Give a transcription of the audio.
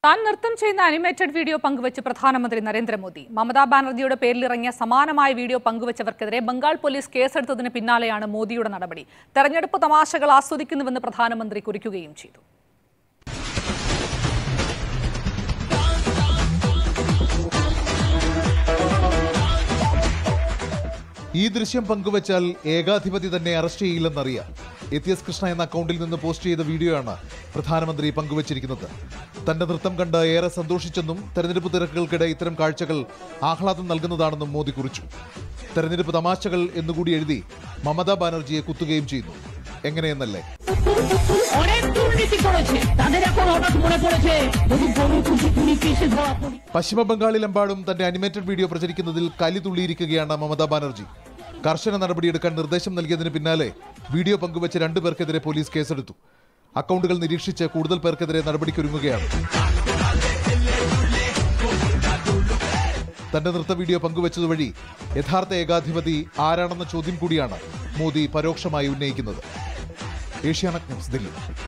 താൻ നൃത്തം ചെയ്യുന്ന അനിമേറ്റഡ് വീഡിയോ പങ്കുവച്ച് പ്രധാനമന്ത്രി നരേന്ദ്രമോദി മമതാ ബാനർജിയുടെ പേരിലിറങ്ങിയ സമാനമായ വീഡിയോ പങ്കുവച്ചവർക്കെതിരെ ബംഗാൾ പോലീസ് കേസെടുത്തതിന് പിന്നാലെയാണ് മോദിയുടെ നടപടി തെരഞ്ഞെടുപ്പ് തമാശകൾ ആസ്വദിക്കുന്നുവെന്ന് പ്രധാനമന്ത്രി കുറിക്കുകയും ചെയ്തു ഈ ദൃശ്യം പങ്കുവച്ചാൽ ഏകാധിപതി തന്നെ അറസ്റ്റ് ചെയ്യില്ലെന്നറിയാം എത്തിയസ് കൃഷ്ണ എന്ന അക്കൗണ്ടിൽ നിന്ന് പോസ്റ്റ് ചെയ്ത വീഡിയോയാണ് പ്രധാനമന്ത്രി പങ്കുവച്ചിരിക്കുന്നത് തന്റെ നൃത്തം കണ്ട് ഏറെ സന്തോഷിച്ചെന്നും തെരഞ്ഞെടുപ്പ് തിരക്കുകൾക്കിടെ ഇത്തരം കാഴ്ചകൾ ആഹ്ലാദം നൽകുന്നതാണെന്നും മോദി കുറിച്ചു തെരഞ്ഞെടുപ്പ് തമാശകൾ എന്നുകൂടി എഴുതി മമതാ ബാനർജിയെ കുത്തുകയും ചെയ്യുന്നു എങ്ങനെയെന്നല്ലേ অনেক দুর্নীতি করেছে তাদের এখন হঠাৎ মনে পড়েছে যদি গরু খুশি তুমি কেসে ধরা পড়ি പശ്ചിമ ബംഗാളിലെമ്പാടും തന്റെ അനിമേറ്റഡ് വീഡിയോ പ്രചരിക്കുന്നതിൽ കലി തുള്ളിയിരിക്കുകയാണ് മമതാ ബാനർജി കർശന നടപടിയെടുക്കാൻ നിർദ്ദേശം നൽകിയതിന് പിന്നാലെ വീഡിയോ പങ്കുവച്ച് രണ്ടുപേർക്കെതിരെ പോലീസ് കേസെടുത്തു അക്കൗണ്ടുകൾ നിരീക്ഷിച്ച് കൂടുതൽ പേർക്കെതിരെ നടപടിക്കൊരുങ്ങുകയാണ് തന്റെ നൃത്ത വീഡിയോ പങ്കുവച്ചതുവഴി യഥാർത്ഥ ഏകാധിപതി ആരാണെന്ന ചോദ്യം കൂടിയാണ് മോദി പരോക്ഷമായി ഉന്നയിക്കുന്നത് ഏഷ്യാനെറ്റ് ന്യൂസ് ദില്ലി